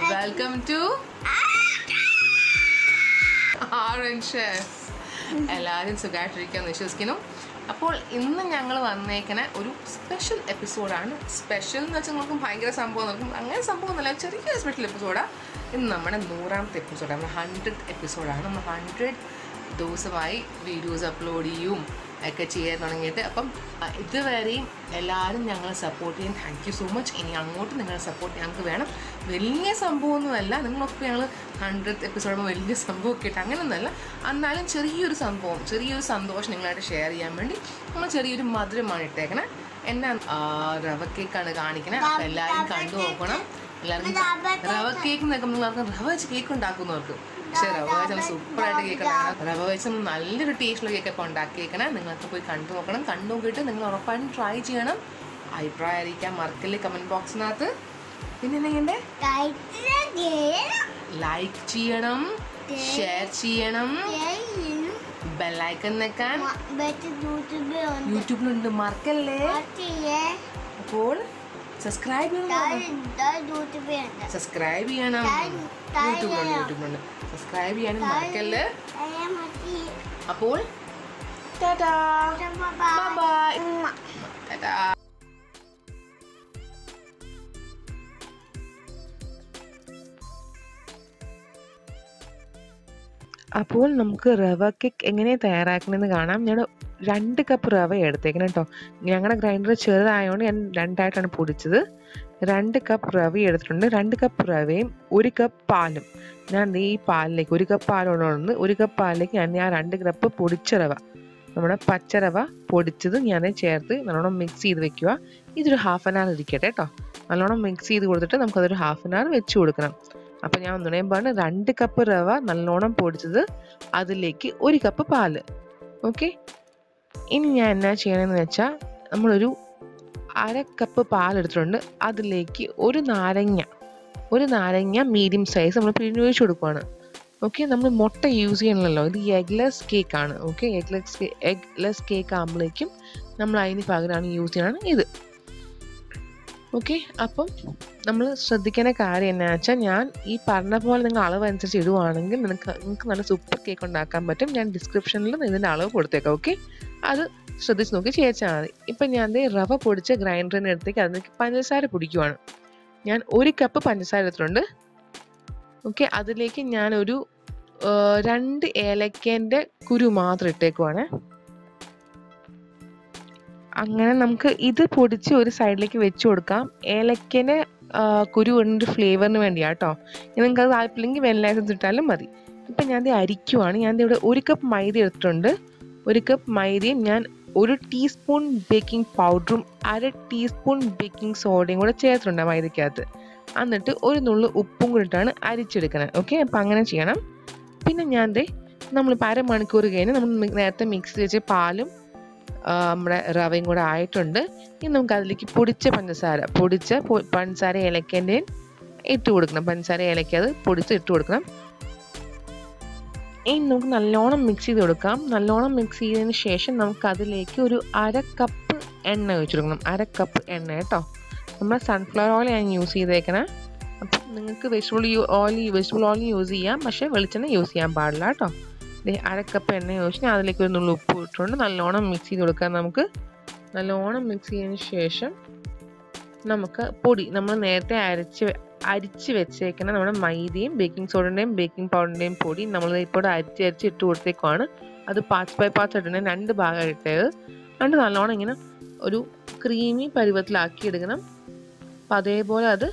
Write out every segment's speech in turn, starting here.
Welcome to orange chef എല്ലാവരും സുഖമായിട്ടിരിക്കാന്ന് വിശ്വസിക്കുന്നു അപ്പോൾ ഇന്ന് ഞങ്ങൾ വന്നേക്കണ ഒരു സ്പെഷ്യൽ എപ്പിസോഡാണ് സ്പെഷ്യൽ എന്ന് വെച്ചാൽ നമുക്ക് ഭയങ്കര സംഭവം നോക്കും അങ്ങനെ സംഭവം ഒന്നുമല്ല ചെറിയ സ്പെഷ്യൽ എപ്പിസോഡാണ് ഇന്ന് നമ്മുടെ നൂറാമത്തെ എപ്പിസോഡാണ് നമ്മുടെ ഹൺഡ്രഡ് എപ്പിസോഡാണ് നമ്മൾ ഹൺഡ്രഡ് ദിവസമായി വീഡിയോസ് അപ്ലോഡ് ചെയ്യും ഒക്കെ ചെയ്യാൻ തുടങ്ങിയിട്ട് അപ്പം ആ, ഇതുവരെയും എല്ലാവരും ഞങ്ങളെ സപ്പോർട്ട് ചെയ്യാൻ താങ്ക് യു സോ മച്ച് ഇനി അങ്ങോട്ട് നിങ്ങളെ സപ്പോർട്ട് ഞങ്ങൾക്ക് വേണം വലിയ സംഭവമൊന്നുമല്ല നിങ്ങളൊക്കെ ഞങ്ങൾ ഹൺഡ്രഡ് എപ്പിസോഡ് വലിയ സംഭവമൊക്കെ ഇട്ട് അങ്ങനെയൊന്നുമല്ല എന്നാലും ചെറിയൊരു സംഭവം ചെറിയൊരു സന്തോഷം നിങ്ങളായിട്ട് ഷെയർ ചെയ്യാൻ വേണ്ടി നമ്മൾ ചെറിയൊരു മധുരമാണ് ഇട്ടേക്കണേ എന്നാ ആ, റവ കേക്കാണ് കാണിക്കണേ അപ്പം എല്ലാവരും കണ്ടു നോക്കണം എല്ലാവർക്കും റവ കേക്ക് എന്നൊക്കെ നിങ്ങൾക്ക് റവ വെച്ച് കേക്ക് ഉണ്ടാക്കുന്നവർക്ക് പക്ഷെ റവ വെച്ച് സൂപ്പറായിട്ട് കേക്ക് ഉണ്ടാക്കണം റവ വെച്ച് നമ്മൾ നല്ലൊരു ടേസ്റ്റുള്ള കേക്ക് ഒക്കെ ഉണ്ടാക്കിയേക്കണം നിങ്ങൾക്ക് പോയി കണ്ടു നോക്കണം കണ്ടു നോക്കിയിട്ട് നിങ്ങൾ ഉറപ്പായിട്ടും ട്രൈ ചെയ്യണം അഭിപ്രായം അറിയിക്കാൻ മറക്കല്ലേ കമൻറ്റ് ബോക്സിനകത്ത് പിന്നെ എന്തെങ്കിണ്ടേ ലൈക്ക് ചെയ്യണം ഷെയർ ചെയ്യണം ബെല്ലൈക്കൺ നിൽക്കാൻ യൂട്യൂബിലുണ്ട് മറക്കല്ലേ അപ്പോൾ സബ്സ്ക്രൈബ് ചെയ്യണം സബ്സ്ക്രൈബ് ചെയ്യണം യൂട്യൂബിലുണ്ട് യൂട്യൂബിലുണ്ട് സബ്സ്ക്രൈബ് ചെയ്യാനും മറക്കല്ലേ അപ്പോൾ ടാറ്റാ ബൈ ടാറ്റാ അപ്പോൾ നമുക്ക് റവ കേക്ക് എങ്ങനെ തയ്യാറാക്കണമെന്ന് കാണാം ഞാൻ രണ്ട് കപ്പ് റവ എടുത്തേക്കണം കേട്ടോ ഞങ്ങളുടെ ഗ്രൈൻഡർ ചെറുതായതുകൊണ്ട് ഞാൻ രണ്ടായിട്ടാണ് പൊടിച്ചത് രണ്ട് കപ്പ് റവ എടുത്തിട്ടുണ്ട് രണ്ട് കപ്പ് റവയും ഒരു കപ്പ് പാലും ഞാൻ ദേ ഈ പാലിലേക്ക് ഒരു കപ്പ് പാലുള്ളതുകൊണ്ട് ഒരു കപ്പ് പാലിലേക്ക് ഞാൻ ആ രണ്ട് കപ്പ് പൊടിച്ച റവ നമ്മുടെ പച്ചറവ പൊടിച്ചത് ഞാൻ ചേർത്ത് നല്ലോണം മിക്സ് ചെയ്ത് വെക്കുക ഇതൊരു ഹാഫ് ആൻ അവർ ഇരിക്കട്ടെ കേട്ടോ നല്ലോണം മിക്സ് ചെയ്ത് കൊടുത്തിട്ട് നമുക്കതൊരു ഹാഫ് ആൻ അവർ വെച്ച് കൊടുക്കണം അപ്പം ഞാൻ ഒന്നുകൂടെയും പറഞ്ഞ് രണ്ട് കപ്പ് റവ നല്ലോണം പൊടിച്ചത് അതിലേക്ക് ഒരു കപ്പ് പാല് ഓക്കെ ഇനി ഞാൻ എന്നാ ചെയ്യണമെന്ന് വെച്ചാൽ നമ്മളൊരു അര കപ്പ് പാലെടുത്തിട്ടുണ്ട് അതിലേക്ക് ഒരു നാരങ്ങ ഒരു നാരങ്ങ മീഡിയം സൈസ് നമ്മൾ പിഴിഞ്ഞൊഴിച്ച് കൊടുക്കുവാണ് ഓക്കെ നമ്മൾ മുട്ട യൂസ് ചെയ്യണമല്ലോ ഇത് എഗ്ലെസ് കേക്ക് ആണ് ഓക്കെ എഗ്ലെസ് എഗ്ലെസ് കേക്ക് ആകുമ്പോഴേക്കും നമ്മൾ അതിന് പകരമാണ് യൂസ് ചെയ്യണം ഇത് ഓക്കെ അപ്പം നമ്മൾ ശ്രദ്ധിക്കേണ്ട കാര്യം എന്നാ വെച്ചാൽ ഞാൻ ഈ പറഞ്ഞ പോലെ നിങ്ങൾ അളവ് അനുസരിച്ച് ഇടുവാണെങ്കിൽ നിങ്ങൾക്ക് നിങ്ങൾക്ക് നല്ല സൂപ്പർ കേക്ക് ഉണ്ടാക്കാൻ പറ്റും ഞാൻ ഡിസ്ക്രിപ്ഷനിൽ ഇതിൻ്റെ അളവ് കൊടുത്തേക്കാം ഓക്കെ അത് ശ്രദ്ധിച്ച് നോക്കി ചേച്ചാൽ മതി ഇപ്പം ഞാൻ ദേ റവ പൊടിച്ച ഗ്രൈൻഡറിൻ്റെ അടുത്തേക്ക് അതിലേക്ക് പഞ്ചസാര പൊടിക്കുവാണ് ഞാൻ ഒരു കപ്പ് പഞ്ചസാര എടുത്തിട്ടുണ്ട് ഓക്കെ അതിലേക്ക് ഞാനൊരു ആ, രണ്ട് ഏലക്കേൻ്റെ കുരു മാത്രം ഇട്ടേക്കുവാണ് അങ്ങനെ നമുക്ക് ഇത് പൊടിച്ച് ഒരു സൈഡിലേക്ക് വെച്ച് കൊടുക്കാം ഏലക്കൻ്റെ കുരു ഒരു ഫ്ലേവറിന് വേണ്ടിയാ കേട്ടോ നിങ്ങൾക്ക് അത് താല്പര്യമില്ലെങ്കിൽ വെല്ല എസൻസ് ഇട്ടാലും മതി ഇപ്പം ഞാൻ ഇത് അരിക്കുവാണ് ഞാൻ ദേ ഇവിടെ ഒരു കപ്പ് മൈദ എടുത്തിട്ടുണ്ട് ഒരു കപ്പ് മൈദയും ഞാൻ ഒരു ടീസ്പൂൺ ബേക്കിംഗ് പൗഡറും അര ടീസ്പൂൺ ബേക്കിംഗ് സോഡയും കൂടെ ചേർത്തിട്ടുണ്ട് ആ മൈദയ്ക്കകത്ത് എന്നിട്ട് ഒരു നുള്ളു ഉപ്പും കൂടി ഇട്ടാണ് അരിച്ചെടുക്കുന്നത് ഓക്കെ അപ്പം അങ്ങനെ ചെയ്യണം പിന്നെ ഞാൻ ദേ നമ്മളിപ്പോൾ അരമണിക്കൂർ കഴിഞ്ഞ് നമ്മൾ മി- നേരത്തെ മിക്സ് വെച്ച പാലും ആ, നമ്മുടെ റവയും കൂടെ ആയിട്ടുണ്ട് ഇനി നമുക്ക് അതിലേക്ക് പൊടിച്ച പഞ്ചസാര പൊടിച്ച പൊ- പഞ്ചസാര ഏലക്കേൻ്റെയും ഇട്ട് കൊടുക്കണം പഞ്ചസാര ഏലക്ക അത് പൊടിച്ച് ഇട്ട് കൊടുക്കണം ഇനി നമുക്ക് നല്ലോണം മിക്സ് ചെയ്ത് കൊടുക്കാം നല്ലോണം മിക്സ് ചെയ്തതിന് ശേഷം നമുക്ക് അതിലേക്ക് ഒരു അര കപ്പ് എണ്ണ ഒഴിച്ചു കൊടുക്കണം അര കപ്പ് എണ്ണ കേട്ടോ നമ്മൾ സൺഫ്ലവർ ഓയിൽ ഞാൻ യൂസ് ചെയ്തേക്കണേ അപ്പം നിങ്ങൾക്ക് vegetable oil vegetable oil use ചെയ്യാം പക്ഷേ വെളിച്ചെണ്ണ യൂസ് ചെയ്യാൻ പാടില്ല കേട്ടോ ദേ അര കപ്പ് എണ്ണ ഒഴിച്ച് ഞാൻ അതിലേക്ക് ഒരു നുള്ളു ഉപ്പ് ഇട്ടുകൊണ്ട് നല്ലോണം മിക്സ് ചെയ്ത് കൊടുക്കാം നമുക്ക് നല്ലോണം മിക്സ് ചെയ്തതിന് ശേഷം നമുക്ക് പൊടി നമ്മൾ നേരത്തെ അരച്ച് വെ- അരിച്ച് വെച്ചേക്കുന്ന നമ്മുടെ മൈദയും ബേക്കിംഗ് സോഡയുടെയും ബേക്കിംഗ് പൗഡറിൻ്റെയും പൊടി നമ്മൾ ഇപ്പോൾ അരിച്ച് അരിച്ച് ഇട്ട് കൊടുത്തേക്കുവാണ് അത് പാച്ച് ബൈ പാച്ച് ഇടണം രണ്ട് ഭാഗം ഇട്ടത് രണ്ട് നല്ലോണം ഇങ്ങനെ ഒരു ക്രീമി പരുവത്തിലാക്കി എടുക്കണം അപ്പം അതേപോലെ അത്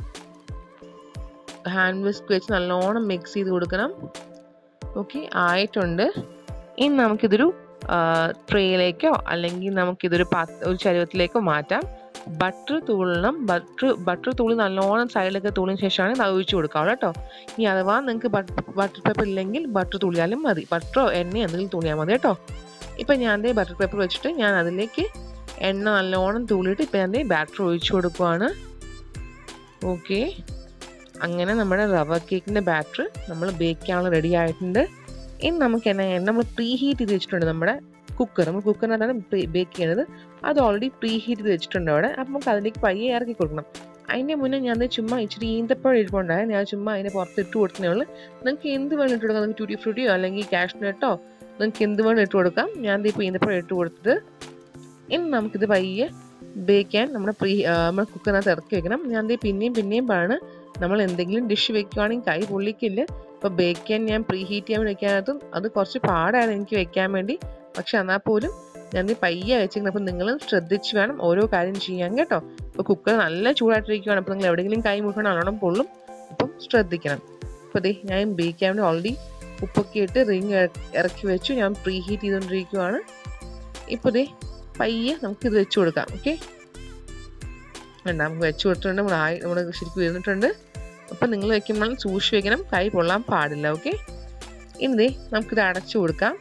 ഹാൻഡ് വിസ്ക് വെച്ച് നല്ലോണം മിക്സ് ചെയ്ത് കൊടുക്കണം ഓക്കെ ആയിട്ടുണ്ട് ഇനി നമുക്കിതൊരു ട്രേയിലേക്കോ അല്ലെങ്കിൽ നമുക്കിതൊരു പാ ഒരു ചരുവത്തിലേക്കോ മാറ്റാം ബട്ടർ തൂളണം ബട്ടർ ബട്ടർ തൂളി നല്ലോണം സൈഡിലൊക്കെ തൂളിന് ശേഷമാണ് ഇത് ഒഴിച്ച് കൊടുക്കാം കേട്ടോ ഇനി അഥവാ നിങ്ങൾക്ക് ബട്ടർ പേപ്പർ ഇല്ലെങ്കിൽ ബട്ടർ തുളിയാലും മതി ബട്ടറോ എണ്ണയോ എന്തെങ്കിലും തുളിയാൽ മതി കേട്ടോ ഇപ്പം ഞാൻ ദേ ബട്ടർ പേപ്പർ വെച്ചിട്ട് ഞാൻ അതിലേക്ക് എണ്ണ നല്ലോണം തൂളിയിട്ട് ഇപ്പം ഞാൻ ദേ ബാറ്റർ ഒഴിച്ചു കൊടുക്കുവാണ് ഓക്കെ അങ്ങനെ നമ്മുടെ റവ കേക്കിൻ്റെ ബാറ്റർ നമ്മൾ ബേക്ക് ചെയ്യാനുള്ള റെഡി ആയിട്ടുണ്ട് ഇനി നമുക്ക് എന്നാ ചെയ്യണം? നമ്മൾ പ്രീ ഹീറ്റ് ചെയ്ത് വെച്ചിട്ടുണ്ട് നമ്മുടെ കുക്കർ നമ്മൾ കുക്കറിനകത്താണ് ബേക്ക് ചെയ്യുന്നത് അത് ഓൾറെഡി പ്രീ ഹീറ്റ് ചെയ്ത് വെച്ചിട്ടുണ്ട് അവിടെ അപ്പം നമുക്ക് അതിലേക്ക് പയ്യെ ഇറക്കി കൊടുക്കണം അതിൻ്റെ മുന്നേ ഞാൻ ദേ ചുമ്മാ ഇച്ചിരി ഈന്തപ്പഴം ഇരിപ്പുണ്ടായി ഞാൻ ചുമ്മാ അതിൻ്റെ പുറത്ത് ഇട്ട് കൊടുത്തേ ഉള്ളൂ നിങ്ങൾക്ക് എന്ത് വേണം ഇട്ട് കൊടുക്കാം നിങ്ങൾക്ക് ട്യൂട്ടി ഫ്രൂട്ടിയോ അല്ലെങ്കിൽ കാഷ്നട്ടോ നിങ്ങൾക്ക് എന്ത് വേണം ഇട്ട് കൊടുക്കാം ഞാൻ ദേ ഇപ്പോൾ ഈന്തപ്പഴം ഇട്ട് കൊടുത്തിട്ട് ഇനി നമുക്കിത് പയ്യെ ബേക്കാൻ നമ്മുടെ പ്രീ നമ്മൾ കുക്കറിനകത്ത് ഇറക്കി വെക്കണം ഞാൻ ദേ പിന്നെയും പിന്നെയും പറയാണ് നമ്മൾ എന്തെങ്കിലും ഡിഷ് വെക്കുകയാണെങ്കിൽ കൈ പൊള്ളിക്കില്ല ഇപ്പോൾ ബേക്ക് ചെയ്യാൻ ഞാൻ പ്രീ ഹീറ്റ് ചെയ്യാൻ വേണ്ടി വെക്കാനകത്തും അത് കുറച്ച് പാടാണ് എനിക്ക് വെക്കാൻ വേണ്ടി പക്ഷെ എന്നാൽ പോലും ഞാൻ ദേ പയ്യെ വെച്ചിരിക്കുന്നത് അപ്പോൾ നിങ്ങളും ശ്രദ്ധിച്ച് വേണം ഓരോ കാര്യം ചെയ്യാൻ കേട്ടോ ഇപ്പോൾ കുക്കർ നല്ല ചൂടായിട്ടിരിക്കുകയാണ് അപ്പോൾ നിങ്ങൾ എവിടെയെങ്കിലും കൈ മുക്കണം നല്ലോണം പൊള്ളും അപ്പം ശ്രദ്ധിക്കണം അപ്പോൾ ദേ ഞാൻ ബേക്ക് ചെയ്യാൻ വേണ്ടി ഓൾറെഡി ഉപ്പൊക്കെ ഇട്ട് റിങ് ഇറക്കി വെച്ചു ഞാൻ പ്രീ ഹീറ്റ് ചെയ്തുകൊണ്ടിരിക്കുകയാണ് ഇപ്പോൾ ദേ പയ്യെ നമുക്ക് ഇത് വെച്ച് കൊടുക്കാം ഓക്കെ നമുക്ക് വെച്ച് കൊടുത്തിട്ടുണ്ട് നമ്മൾ ആയി നമ്മൾ ശരിക്കും ഇരുന്നിട്ടുണ്ട് അപ്പം നിങ്ങൾ വെക്കുമ്പോൾ സൂക്ഷിച്ച് വെക്കണം കൈ പൊള്ളാൻ പാടില്ല ഓക്കെ ഇനി ദേ നമുക്കിത് അടച്ചു കൊടുക്കാം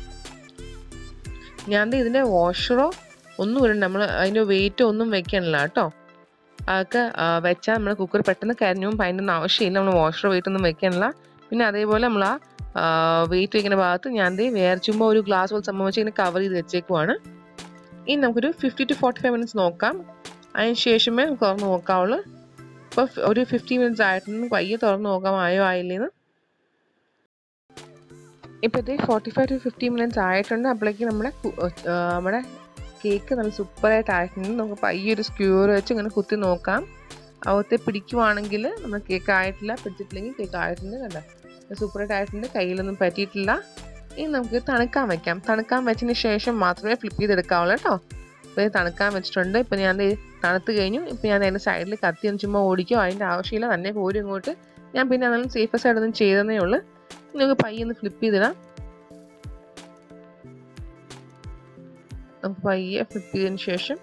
ഞാൻ ദേ ഇതിൻ്റെ വാഷറോ ഒന്നും ഇടണ്ട നമ്മൾ അതിൻ്റെ വെയിറ്റ് ഒന്നും വെക്കണില്ല കേട്ടോ അതൊക്കെ വെച്ചാൽ നമ്മൾ കുക്കർ പെട്ടെന്ന് കരിഞ്ഞും അതിൻ്റെ ഒന്നും ആവശ്യമില്ല നമ്മൾ വാഷറോ വെയിറ്റ് ഒന്നും വെക്കണില്ല പിന്നെ അതേപോലെ നമ്മൾ ആ വെയിറ്റ് വെക്കുന്ന ഭാഗത്ത് ഞാൻ ദേ വേറെ ചുമ്മാ ഒരു ഗ്ലാസ് പോലെ സംഭവം വെച്ച് ഇങ്ങനെ കവർ ചെയ്ത് വെച്ചേക്കുവാണ് ഇനി നമുക്കൊരു fifty to forty five minutes നോക്കാം അതിന് ശേഷമേ തുറന്ന് നോക്കാവുള്ളൂ ഇപ്പോൾ ഒരു ഫിഫ്റ്റി മിനിറ്റ്സ് ആയിട്ടുണ്ട് പയ്യെ തുറന്ന് നോക്കാം ആയോ ആയില്ലേന്ന് ഇപ്പോൾ ഇത് forty five to fifty minutes ആയിട്ടുണ്ട് അപ്പോഴേക്ക് നമ്മുടെ നമ്മുടെ കേക്ക് നല്ല സൂപ്പറായിട്ട് ആയിട്ടുണ്ട് നമുക്ക് പയ്യെ ഒരു സ്ക്യൂർ വെച്ച് ഇങ്ങനെ കുത്തി നോക്കാം അകത്തെ പിടിക്കുവാണെങ്കിൽ നമ്മുടെ കേക്ക് ആയിട്ടില്ല പിടിച്ചിട്ടില്ലെങ്കിൽ കേക്ക് ആയിട്ടുണ്ട് കണ്ട സൂപ്പറായിട്ട് ആയിട്ടുണ്ട് കയ്യിലൊന്നും പറ്റിയിട്ടില്ല ഇനി നമുക്ക് തണുക്കാൻ വെക്കാം തണുക്കാൻ വെച്ചതിന് ശേഷം മാത്രമേ ഫ്ലിപ്പ് ചെയ്തെടുക്കാവുള്ളൂ കേട്ടോ അപ്പോൾ ഇത് തണുക്കാൻ വെച്ചിട്ടുണ്ട് ഇപ്പോൾ ഞാൻ തണുത്ത് കഴിഞ്ഞു ഇപ്പോൾ ഞാൻ അതിൻ്റെ സൈഡിൽ കത്തി ഒന്ന് ചുമ്മാ ഓടിക്കോ അതിൻ്റെ ആവശ്യമില്ല തന്നെ കോരി ഇങ്ങോട്ട് ഞാൻ പിന്നെ അതെല്ലാം സേഫ് സൈഡ് ഒന്നും ചെയ്തതേ ഉള്ളൂ നമുക്ക് പയ്യെ ഒന്ന് ഫ്ലിപ്പ് ചെയ്തിടാം നമുക്ക് പയ്യെ ഫ്ലിപ്പ് ചെയ്തതിന് ശേഷം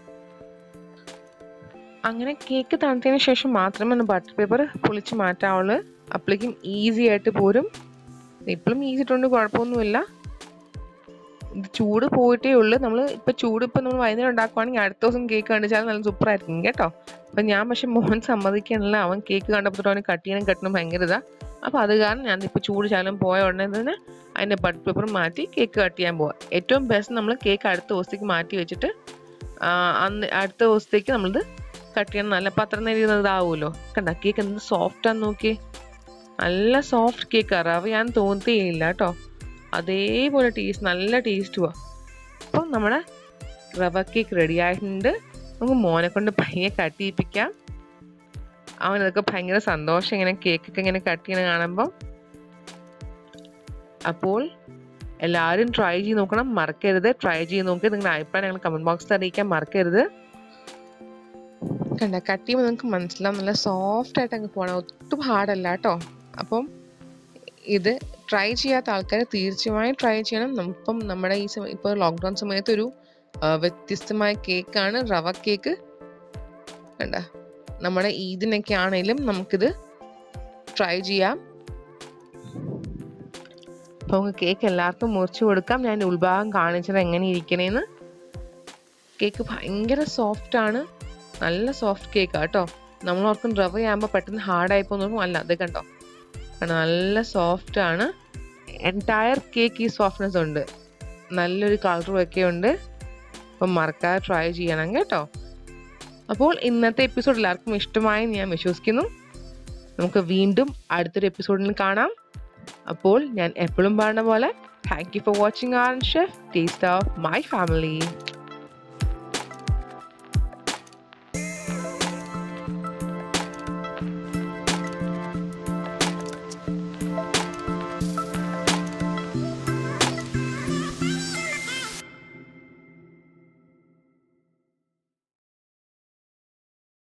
അങ്ങനെ കേക്ക് തണുത്തതിന് ശേഷം മാത്രമേ ഒന്ന് ബട്ടർ പേപ്പർ പൊളിച്ച് മാറ്റാവുള്ളൂ അപ്പോഴേക്കും ഈസി ആയിട്ട് പോരും ഇപ്പോഴും ഈസി ഇട്ടുകൊണ്ട് കുഴപ്പമൊന്നുമില്ല ഇത് ചൂട് പോയിട്ടേ ഉള്ളൂ നമ്മൾ ഇപ്പം ചൂട് ഇപ്പം നമ്മൾ വൈകുന്നേരം ഉണ്ടാക്കുവാണെങ്കിൽ അടുത്ത ദിവസം കേക്ക് കണ്ടിച്ചാൽ നല്ല സൂപ്പറായിരിക്കും കേട്ടോ അപ്പം ഞാൻ പക്ഷെ മോഹൻ സമ്മതിക്കാനില്ല അവൻ കേക്ക് കണ്ടപ്പോൾ അവന് കട്ട് ചെയ്യണം കട്ടണം ഭയങ്കര ഇതാ അപ്പോൾ അത് കാരണം ഞാൻ ഇപ്പോൾ ചൂട് ശാലം പോയ ഉടനെ തന്നെ അതിൻ്റെ ബട്ടർ പേപ്പർ മാറ്റി കേക്ക് കട്ട് ചെയ്യാൻ പോവാം ഏറ്റവും ബെസ്റ്റ് നമ്മൾ കേക്ക് അടുത്ത ദിവസത്തേക്ക് മാറ്റി വെച്ചിട്ട് അന്ന് അടുത്ത ദിവസത്തേക്ക് നമ്മളിത് കട്ട് ചെയ്യണം നല്ല അപ്പം അത്ര നേരം ഇതാവുമല്ലോ കണ്ട കേക്ക് എന്ത് സോഫ്റ്റാന്ന് നോക്കിയേ നല്ല സോഫ്റ്റ് കേക്ക് റവ ഞാൻ തോന്നിയില്ല കേട്ടോ അതേപോലെ ടേസ്റ്റ് നല്ല ടേസ്റ്റുവാ അപ്പം നമ്മുടെ റവ കേക്ക് റെഡി ആയിട്ടുണ്ട് നമുക്ക് മോനെ കൊണ്ട് പയ്യെ കട്ട് ചെയ്യിപ്പിക്കാം അവനതൊക്കെ ഭയങ്കര സന്തോഷം ഇങ്ങനെ കേക്കൊക്കെ ഇങ്ങനെ കട്ട് ചെയ്യണ കാണുമ്പോൾ അപ്പോൾ എല്ലാവരും ട്രൈ ചെയ്ത് നോക്കണം മറക്കരുത് ട്രൈ ചെയ്ത് നോക്കി നിങ്ങളുടെ അഭിപ്രായം ഞങ്ങൾ കമൻറ്റ് ബോക്സിൽ അറിയിക്കാൻ മറക്കരുത് കണ്ട കട്ട് ചെയ്യുമ്പോൾ നിങ്ങൾക്ക് മനസ്സിലാവും നല്ല സോഫ്റ്റ് ആയിട്ട് അങ്ങ് പോകണം ഒട്ടും ഹാർഡല്ല കേട്ടോ അപ്പം ഇത് ട്രൈ ചെയ്യാത്ത ആൾക്കാർ തീർച്ചയായും ട്രൈ ചെയ്യണം ഇപ്പം നമ്മുടെ ഈ സമയം ഇപ്പോൾ ലോക്ക്ഡൗൺ സമയത്ത് ഒരു വ്യത്യസ്തമായ കേക്കാണ് റവ കേക്ക് കണ്ട നമ്മുടെ ഈദിനൊക്കെ ആണെങ്കിലും നമുക്കിത് ട്രൈ ചെയ്യാം അപ്പോൾ നമുക്ക് കേക്ക് എല്ലാവർക്കും മുറിച്ച് കൊടുക്കാം ഞാൻ ഉൾഭാഗം കാണിച്ചത് എങ്ങനെ ഇരിക്കണേന്ന് കേക്ക് ഭയങ്കര സോഫ്റ്റ് ആണ് നല്ല സോഫ്റ്റ് കേക്ക് കേട്ടോ നമ്മൾ ഓർക്കും റവ ആകുമ്പോൾ പെട്ടെന്ന് ഹാർഡായി പോകുന്നു അല്ല അത് കണ്ടോ നല്ല സോഫ്റ്റ് ആണ് എൻറ്റയർ കേക്ക് ഈ സോഫ്റ്റ്നെസ് ഉണ്ട് നല്ലൊരു കളറും ഒക്കെ ഉണ്ട് അപ്പം മറക്കാതെ ട്രൈ ചെയ്യണം കേട്ടോ അപ്പോൾ ഇന്നത്തെ എപ്പിസോഡ് എല്ലാവർക്കും ഇഷ്ടമായി ഞാൻ വിശ്വസിക്കുന്നു നമുക്ക് വീണ്ടും അടുത്തൊരു എപ്പിസോഡിൽ കാണാം അപ്പോൾ ഞാൻ എപ്പോഴും പറഞ്ഞ പോലെ thank you for watching R chef taste of my family